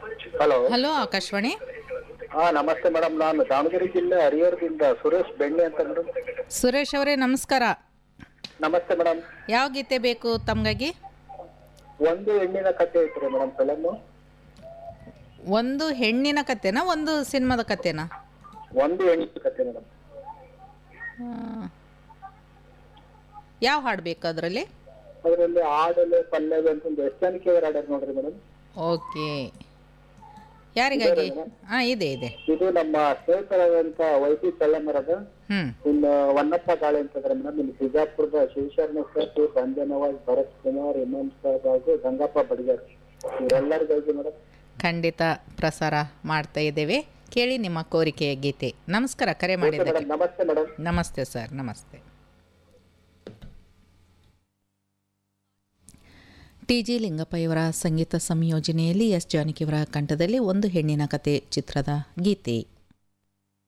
hello hello Akashvani ಹಾ ನಮಸ್ತೆ madam ನಾನು ದಾವಣಗೆರೆ ಜಿಲ್ಲೆ ಹರಿಹರದಿಂದ ಸುರೇಶ್ ಬೆಣ್ಣೆ ಅಂತ ಮೇಡಮ್ ಸುರೇಶ್ ಅವರೇ ನಮಸ್ಕಾರ ನಮಸ್ತೆ ಮೇಡಮ್ ಯಾವ ಗೀತೆ ಬೇಕು ತಮಗಾಗಿ ಒಂದು ಹೆಣ್ಣಿನ ಕಥೆ ಐತ್ರಿ ಮೇಡಮ್ ಫಿಲಮ್ ಒಂದು ಹೆಣ್ಣಿನ ಕತೆನಾ ಒಂದು ಸಿನಿಮಾದ ಕತೆನಾ ಒಂದು ಹೆಣ್ಣಿನ ಕಥೆ ಮೇಡಮ್ ಆ, ಯಾವ ಹಾಡು ಬೇಕು ಅದರಲ್ಲಿ ಅದರಲ್ಲಿ ಹಾಡಲು ಪಲ್ಲವಿ ಅಂತಂದು ಎಷ್ಟು ಜನಕ್ಕೆ ಹಾಡ್ಯಾರ ನೋಡ್ರಿ ಮೇಡಮ್ ಓಕೆ ಯಾರಿಗಾಗಿ ಹಾಂ ಇದೆ ಇದೆ ಇದು ನಮ್ಮ ಸ್ನೇಹಿತರಾದಂತ ವೈಸಿ ಚಳ್ಳಮರದ ಹ್ಞೂ ಇನ್ನು ವನ್ನಪ್ಪ ಗಾಳಿ ಅಂತಂದ್ರೆ ಮೇಡಮ್ ಇಲ್ಲಿ ಬಿಜಾಪುರದ ಶಿವಶರಣ ಸರ್ ಬಂಜನವಾಜ್ ಭರತ್ ಕುಮಾರ್ ಇಮಾಮ್ ಸಾಹೇಬ್ ಹಾಗೂ ಗಂಗಪ್ಪ ಬಡಿಗಾರ್ ಇವರೆಲ್ಲರಿಗಾಗಿ ಮೇಡಮ್ ಖಂಡಿತ ಪ್ರಸಾರ ಮಾಡ್ತಾ ಇದ್ದೇವೆ ಕೇಳಿ ನಿಮ್ಮ ಕೋರಿಕೆಯ ಗೀತೆ ನಮಸ್ಕಾರ ಕರೆ ಮಾಡಿದ್ದಕ್ಕೆ ಮೇಡಮ್ ನಮಸ್ತೆ ಮೇಡಮ್ ನಮಸ್ತೆ ಸರ್ ನಮಸ್ತೆ ಟಿ ಜಿ ಲಿಂಗಪ್ಪ ಇವರ ಸಂಗೀತ ಸಂಯೋಜನೆಯಲ್ಲಿ ಎಸ್ ಜಾನಕಿಯವರ ಕಂಠದಲ್ಲಿ ಒಂದು ಹೆಣ್ಣಿನ ಕತೆ ಚಿತ್ರದ ಗೀತೆ